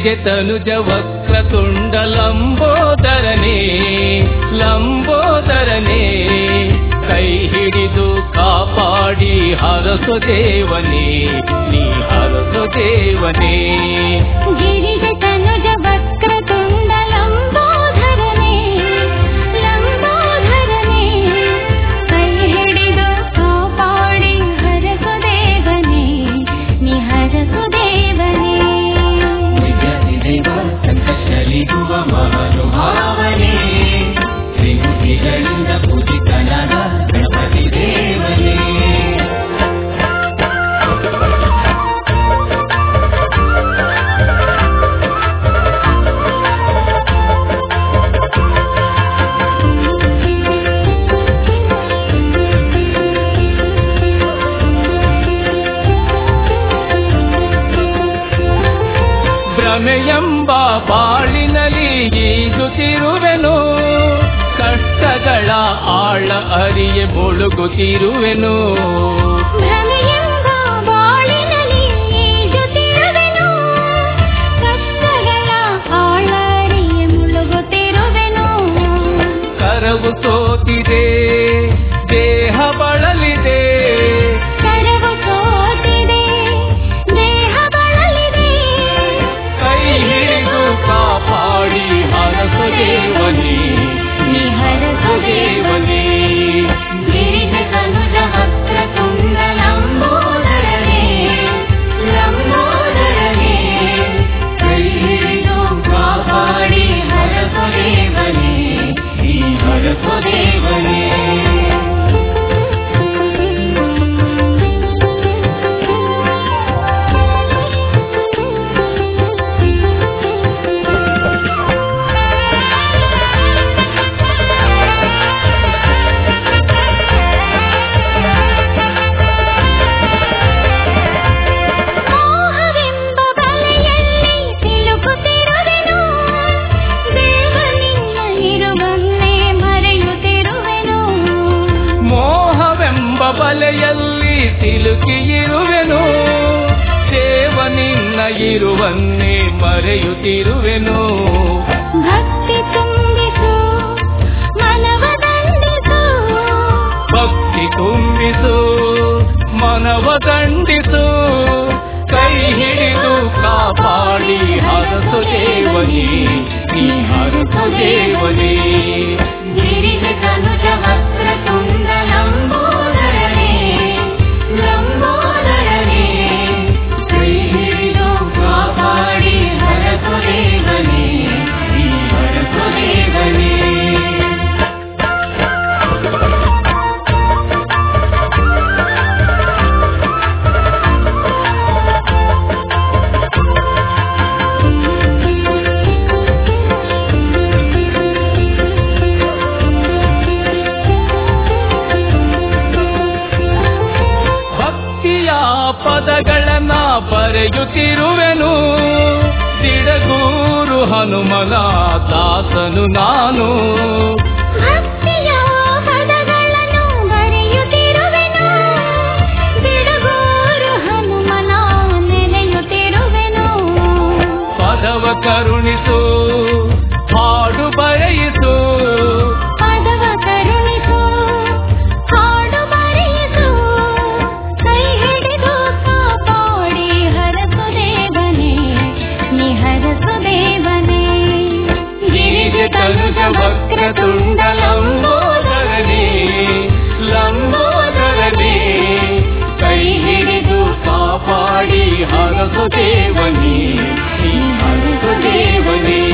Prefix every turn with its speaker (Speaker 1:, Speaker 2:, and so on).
Speaker 1: ಗಿರಿಜೆ ತನುಜ ವಕ್ರತುಂಡ ಲಂಬೋದರನೇ ಲಂಬೋದರನೇ ಕೈ ಹಿಡಿದು ಕಾಪಾಡಿ ಹರಸು ದೇವನೇ ನೀ ಹರಸು ದೇವನೇ
Speaker 2: ಗಿರಿಜ ತನುಜ ವಕ್ರತುಂಡ ಲಂಬೋಧರನೇ ಲಂಬೋಧರನೇ ಕೈ ಹಿಡಿದು ಕಾಪಾಡಿ ಹರಸು ದೇವನೇ ನಿ ಹರಸು ದೇವನೇ
Speaker 1: ವಿದ್ಯಾಧಿದೇವ ಸಂಕಷ್ಟಲಿರುವ ಮಹಾನುಭಾವನೇ ತ್ರಿಮುಖಿಗಳಿಂದ ಪೂಜಿತನಾದ ಗಣಪತಿ ದೇವನೇ ಭ್ರಮೆಯೆಂಬ ಬಾಳಿನಲ್ಲಿ ಈಜುತ್ತಿರುವೆನು ಕಷ್ಟಗಳ ಆಳ ಅರಿಯೆ ಮುಳುಗುತ್ತಿರುವೆನು
Speaker 2: ಭ್ರಮೆಯೆಂಬ ಬಾಳಿನಲ್ಲಿ ಈಜುತ್ತಿರುವೆನು ಕಷ್ಟಗಳ ಆಳರಿಯ ಮುಳುಗುತ್ತಿರುವೆನು
Speaker 1: ಕರವು ಸೋತಿದೆ ದೇಹ ಬಳಲಿದೆ
Speaker 2: ಕರವು ಸೋತಿದೆ ದೇಹ ಬಳಲಿದೆ
Speaker 1: ಕೈ ಹಿಡಿದು ಕಾಪಾಡಿ ಹರಸು ದೇವನೇ ನೀ ಹರಸು ದೇವನೇ
Speaker 2: ಗಿರಿಜ ತನುಜ ವಕ್ರತುಂಡ ಲಂಬೋದರನೇ ಲಂಬೋದರನೇ ಕೈ ಹಿಡಿದು ಕಾಪಾಡಿ ಹರಸು ದೇವನೇ
Speaker 1: ನೀ ಹರಸು ದೇವನೇ
Speaker 2: ಮೋಹವೆಂಬ ಬಲೆಯಲ್ಲಿ ಸಿಲುಕುತ್ತಿರುವೆನು ದೇವನಿನ್ನ ಇರುವನ್ನೇ ಮರೆಯುತ್ತಿರುವೆನು
Speaker 1: ಮೋಹವೆಂಬ ಬಲೆಯಲ್ಲಿ ಸಿಲುಕಿಯಿರುವೆನು ದೇವನಿನ್ನ ಇರುವನ್ನೇ ಮರೆಯುತ್ತಿರುವೆನು
Speaker 2: ಭಕ್ತಿ ತುಂಬಿಸು ಮನವ ದಂಡಿಸು
Speaker 1: ಭಕ್ತಿ ತುಂಬಿಸು ಮನವ ದಂಡಿಸು ಕೈ ಹಿಡಿದು ಕಾಪಾಡಿ ಹರಸು ದೇವನೇ ನೀ ಹರಸು ದೇವನೇ
Speaker 2: ಗಿರಿಜ ತನುಜ ವಕ್ರತುಂಡ ಲಂಬೋದರನೇ ಲಂಬೋದರನೇ ಕೈ ಹಿಡಿದು ಕಾಪಾಡಿ ಹರಸು ದೇವನೇ
Speaker 1: ನೀ ಹರಸು ದೇವನೇ ಭಕ್ತಿಯ ಪದಗಳನ್ನ ಬರೆಯುತ್ತಿರುವೆನು ಸಿಡಗೂರು ಹನುಮನ ದಾಸನು ನಾನು
Speaker 2: ಭಕ್ತಿಯ ಪದಗಳನ್ನು ಬರೆಯುತ್ತಿರುವೆನು ಬಿಡುಗೂರು ಹನುಮನ ನೆನೆಯುತ್ತಿರುವೆನು
Speaker 1: ಪದವ ಕರುಣಿಸು ಹಾಡು ಬರೆಯಿಸು
Speaker 2: ಪದವ ಕರುಣಿಸು ಹಾಡು ಬರೆಯಿಸು ಕೈ ಹಿಡಿದು ಕಾಪಾಡಿ ಹರಸು ದೇವನೇ ನಿ ಹರಸು ದೇವನೇ
Speaker 1: ಗಿರಿಜ ತನುಜ ವಕ್ರತುಂಡ ಲಂಬೋದರನೇ ಲಂಬೋದರನೇ ಕೈ ಹಿಡಿದು ಕಾಪಾಡಿ ಹರಸು ದೇವನೇ ನೀ ಹರಸು ದೇವನೇ